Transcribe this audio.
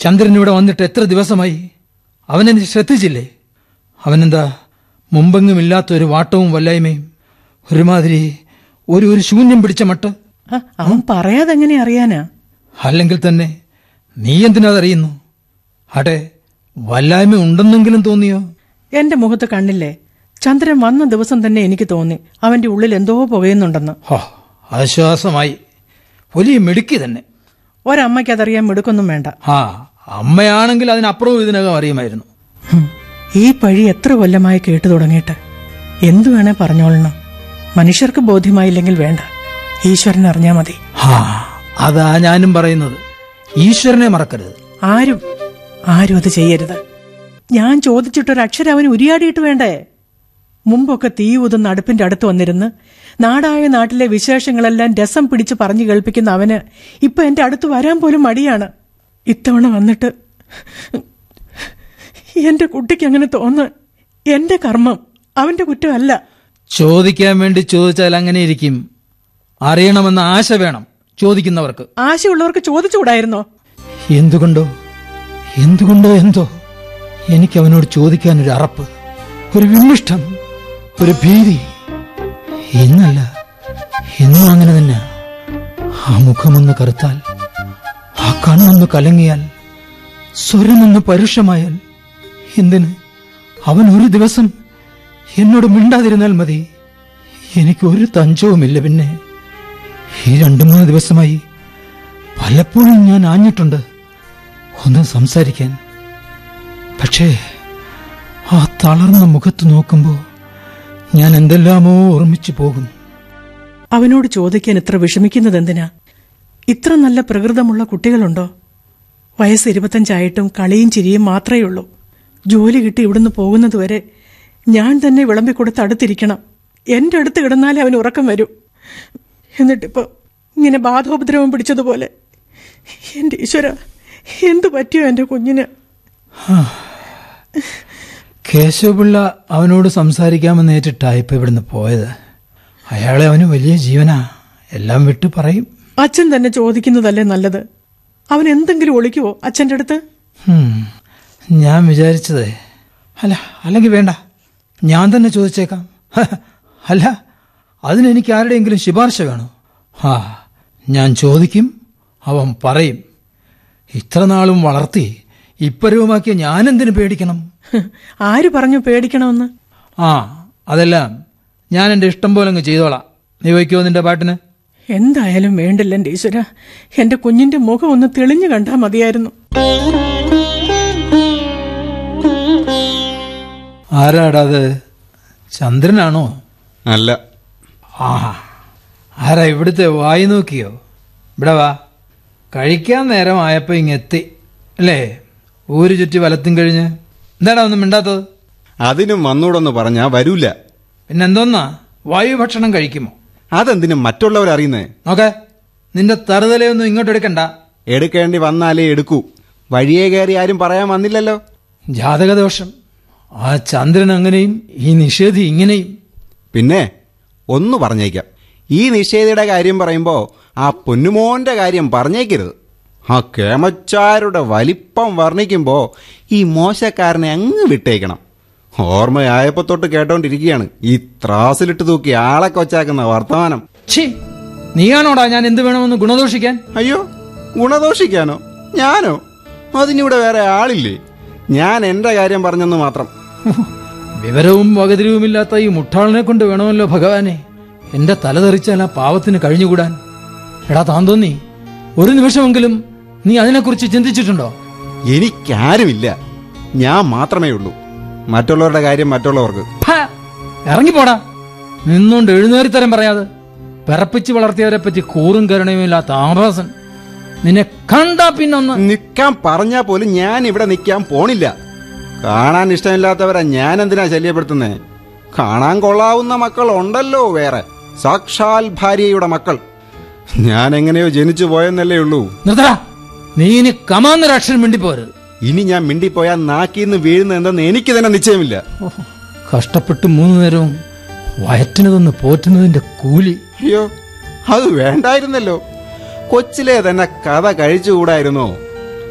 ചന്ദ്രൻ ഇവിടെ വന്നിട്ട് എത്ര ദിവസമായി അവനെന്നെ ശ്രദ്ധിച്ചില്ലേ അവനെന്താ മുമ്പെങ്ങുമില്ലാത്ത ഒരു വാട്ടവും വല്ലായ്മയും ഒരുമാതിരി ഒരു ഒരു ശൂന്യം പിടിച്ച മട്ട് ആ, അവൻ പറയാതെ എങ്ങനെ അറിയാനാ അല്ലെങ്കിൽ തന്നെ നീ എന്തിനതറിയുന്നു അടെ വല്ലായ്മ ഉണ്ടെന്നെങ്കിലും തോന്നിയോ എന്റെ മുഖത്ത് കണ്ണില്ലേ ചന്ദ്രൻ വന്ന ദിവസം തന്നെ എനിക്ക് തോന്നി അവന്റെ ഉള്ളിൽ എന്തോ പുകയുന്നുണ്ടെന്ന് ഹോ ആശ്വാസമായി വലിയ മിടുക്കി തന്നെ ഒരമ്മയ്ക്ക് അതറിയാൻ മിടുക്കൊന്നും വേണ്ട ആ അമ്മയാണെങ്കിൽ അതിനപ്പുറവും ഇതിനകം അറിയുമായിരുന്നു ഹും, ഈ പഴി എത്ര കൊല്ലമായി കേട്ടു തുടങ്ങിയിട്ട് എന്തു വേണേ പറഞ്ഞോളണം മനുഷ്യർക്ക് ബോധ്യമായില്ലെങ്കിൽ വേണ്ട ഈശ്വരൻ അറിഞ്ഞാ മതി ആ അതാ ഞാനും പറയുന്നത് ഈശ്വരനെ മറക്കരുത് ആരും ആരും അത് ചെയ്യരുത് ഞാൻ ചോദിച്ചിട്ടൊരു അക്ഷരം അവന് ഉരിയാടിയിട്ട് വേണ്ടേ മുമ്പൊക്കെ തീ ഊതുന്ന അടുപ്പിന്റെ അടുത്ത് വന്നിരുന്ന് നാടായ നാട്ടിലെ വിശേഷങ്ങളെല്ലാം രസം പിടിച്ച് പറഞ്ഞു കേൾപ്പിക്കുന്ന അവന് ഇപ്പൊ എന്റെ അടുത്ത് വരാൻ പോലും മടിയാണ് ഇത്തവണ വന്നിട്ട് എന്റെ കുട്ടിക്ക് അങ്ങനെ തോന്നാൻ എന്റെ കർമ്മം അവന്റെ കുറ്റമല്ല ചോദിക്കാൻ വേണ്ടി ചോദിച്ചാൽ അങ്ങനെ ഇരിക്കും അറിയണമെന്ന ആശ വേണം ചോദിക്കുന്നവർക്ക് ആശയുള്ളവർക്ക് ചോദിച്ചുകൂടായിരുന്നോ എന്തുകൊണ്ടോ എന്തുകൊണ്ടോ എന്തോ എനിക്ക് അവനോട് ചോദിക്കാൻ ഒരു അറപ്പ് ഒരു വിമ്മിഷ്ടം ഒരു ഭീതി ഇന്നല്ല എന്നും അങ്ങനെ തന്നെ ആ മുഖമൊന്ന് കറുത്താൽ ആ കണ്ണൊന്ന് കലങ്ങിയാൽ സ്വരമൊന്ന് പരുഷമായാൽ എന്തിന് അവൻ ഒരു ദിവസം എന്നോട് മിണ്ടാതിരുന്നാൽ മതി എനിക്ക് ഒരു തഞ്ചവുമില്ല പിന്നെ ഈ രണ്ടു മൂന്ന് ദിവസമായി പലപ്പോഴും ഞാൻ ആഞ്ഞിട്ടുണ്ട് ഒന്ന് സംസാരിക്കാൻ പക്ഷേ ആ തളർന്ന മുഖത്ത് നോക്കുമ്പോൾ ഞാൻ എന്തെല്ലാമോ ഓർമ്മിച്ചു പോകും അവനോട് ചോദിക്കാൻ ഇത്ര വിഷമിക്കുന്നത് എന്തിനാ ഇത്ര നല്ല പ്രകൃതമുള്ള കുട്ടികളുണ്ടോ വയസ്സ് ഇരുപത്തഞ്ചായിട്ടും കളിയും ചിരിയും മാത്രമേ ഉള്ളൂ ജോലി കിട്ടി ഇവിടുന്ന് പോകുന്നതുവരെ ഞാൻ തന്നെ വിളമ്പിക്കൊടുത്ത് അടുത്തിരിക്കണം എന്റെ അടുത്ത് കിടന്നാലേ അവന് ഉറക്കം വരൂ എന്നിട്ടിപ്പോ ഇങ്ങനെ ബാധോപദ്രവം പിടിച്ചതുപോലെ എന്റെ ഈശ്വര എന്തു പറ്റിയോ എന്റെ കുഞ്ഞിന് കേശവപിള്ള അവനോട് സംസാരിക്കാമെന്ന് ഏറ്റിട്ടാ ഇപ്പൊ ഇവിടുന്ന് പോയത് അയാളെ അവന് വലിയ ജീവനാ എല്ലാം വിട്ട് പറയും അച്ഛൻ തന്നെ ചോദിക്കുന്നതല്ലേ നല്ലത് അവൻ എന്തെങ്കിലും ഒളിക്കുവോ അച്ഛന്റെ അടുത്ത് ഹും, ഞാൻ വിചാരിച്ചത് അല്ല അല്ലെങ്കിൽ വേണ്ട ഞാൻ തന്നെ ചോദിച്ചേക്കാം ഹ, അല്ല അതിനെനിക്ക് ആരുടെയെങ്കിലും ശുപാർശ വേണോ ആ ഞാൻ ചോദിക്കും അവൻ പറയും ഇത്ര നാളും വളർത്തി ഇപ്പരവുമാക്കിയ ഞാനെന്തിനു പേടിക്കണം ആര് പറഞ്ഞു പേടിക്കണമെന്ന് ആ അതെല്ലാം ഞാൻ എൻ്റെ ഇഷ്ടം പോലെ അങ്ങ് ചെയ്തോളാം നീ വയ്ക്കോ നിന്റെ പാട്ടിന് എന്തായാലും വേണ്ടില്ല എന്റെ ഈശ്വര എന്റെ കുഞ്ഞിന്റെ മുഖം ഒന്ന് തെളിഞ്ഞു കണ്ടാ മതിയായിരുന്നു ആരാടാ അത് ചന്ദ്രനാണോ അല്ല ആ ആരാ ഇവിടുത്തെ വായി നോക്കിയോ ഇവിടെ വാ കഴിക്കാൻ നേരമായപ്പോ ഇങ്ങെത്തി അല്ലേ ഊര് ചുറ്റി വലത്തും കഴിഞ്ഞ് എന്താടാ ഒന്നും മിണ്ടാത്തത് അതിനും വന്നൂടൊന്ന് പറഞ്ഞാ വരൂല പിന്നെന്തോന്നാ വായു ഭക്ഷണം കഴിക്കുമോ അതെന്തിനും മറ്റുള്ളവരറിയുന്നേ നോക്കെ നിന്റെ തറുതലയൊന്നും ഇങ്ങോട്ട് എടുക്കണ്ട എടുക്കേണ്ടി വന്നാലേ എടുക്കൂ വഴിയെ കയറി ആരും പറയാൻ വന്നില്ലല്ലോ ജാതകദോഷം ആ ചന്ദ്രൻ അങ്ങനെയും ഈ നിഷേധി ഇങ്ങനെയും പിന്നെ ഒന്ന് പറഞ്ഞേക്കാം ഈ നിഷേധയുടെ കാര്യം പറയുമ്പോ ആ പൊന്നുമോന്റെ കാര്യം പറഞ്ഞേക്കരുത് ആ കേമച്ചാരുടെ വലിപ്പം വർണ്ണിക്കുമ്പോ ഈ മോശക്കാരനെ അങ്ങ് വിട്ടേക്കണം ഓർമ്മയായപ്പോ തൊട്ട് കേട്ടോണ്ടിരിക്കുകയാണ് ഈ ത്രാസിലിട്ട് തൂക്കി ആളെ കൊച്ചാക്കുന്ന വർത്തമാനം ഛീ നീയാണോടാ ഞാൻ എന്ത് വേണമെന്ന് ഗുണദോഷിക്കാൻ അയ്യോ ഗുണദോഷിക്കാനോ ഞാനോ അതിനിവിടെ വേറെ ആളില്ലേ ഞാൻ എന്റെ കാര്യം പറഞ്ഞെന്ന് മാത്രം ഉഹ്, വിവരവും വകതിരിവുമില്ലാത്ത ഈ മുട്ടാളിനെ കൊണ്ട് വേണമല്ലോ ഭഗവാനെ എന്റെ തല തെറിച്ചാൽ ആ പാവത്തിന് കഴിഞ്ഞുകൂടാൻ എടാ താൻ തോന്നി ഒരു നിമിഷമെങ്കിലും നീ അതിനെക്കുറിച്ച് ചിന്തിച്ചിട്ടുണ്ടോ എനിക്കാരുമില്ല ഞാൻ മാത്രമേ ഉള്ളൂ മറ്റുള്ളവരുടെ കാര്യം മറ്റുള്ളവർക്ക് ഫ, ഇറങ്ങിപ്പോടാ നിന്നുകൊണ്ട് എഴുന്നേറിത്തരം പറയാതെ പിറപ്പിച്ച് വളർത്തിയവരെ പറ്റി കൂറും കരുണയുമില്ലാത്ത ആഭാസൻ നിന്നെ കണ്ടാ പിന്നൊന്ന് നിൽക്കാൻ പറഞ്ഞാ പോലും ഞാൻ ഇവിടെ നിൽക്കാൻ പോണില്ല കാണാൻ ഇഷ്ടമില്ലാത്തവരെ ഞാൻ എന്തിനാ ശല്യപ്പെടുത്തുന്നേ കാണാൻ കൊള്ളാവുന്ന മക്കൾ ഉണ്ടല്ലോ വേറെ സാക്ഷാൽ ഭാര്യയുടെ മക്കൾ ഞാൻ എങ്ങനെയോ ജനിച്ചു പോയെന്നല്ലേ ഉള്ളൂ നിർത്തടാ നീ ഇനി കമാന്നൊരക്ഷരം മിണ്ടിപ്പോരുത് ഇനി ഞാൻ മിണ്ടിപ്പോയാൽ നാക്കിന്ന് വീഴുന്ന എന്തെന്ന് എനിക്ക് തന്നെ നിശ്ചയമില്ല ഓഹ്, കഷ്ടപ്പെട്ട് മൂന്നു നേരവും വയറ്റിന് തന്ന് പോറ്റുന്നതിന്റെ കൂലി അയ്യോ അത് വേണ്ടായിരുന്നല്ലോ കൊച്ചിലെ തന്നെ കഥ കഴിച്ചുകൂടായിരുന്നോ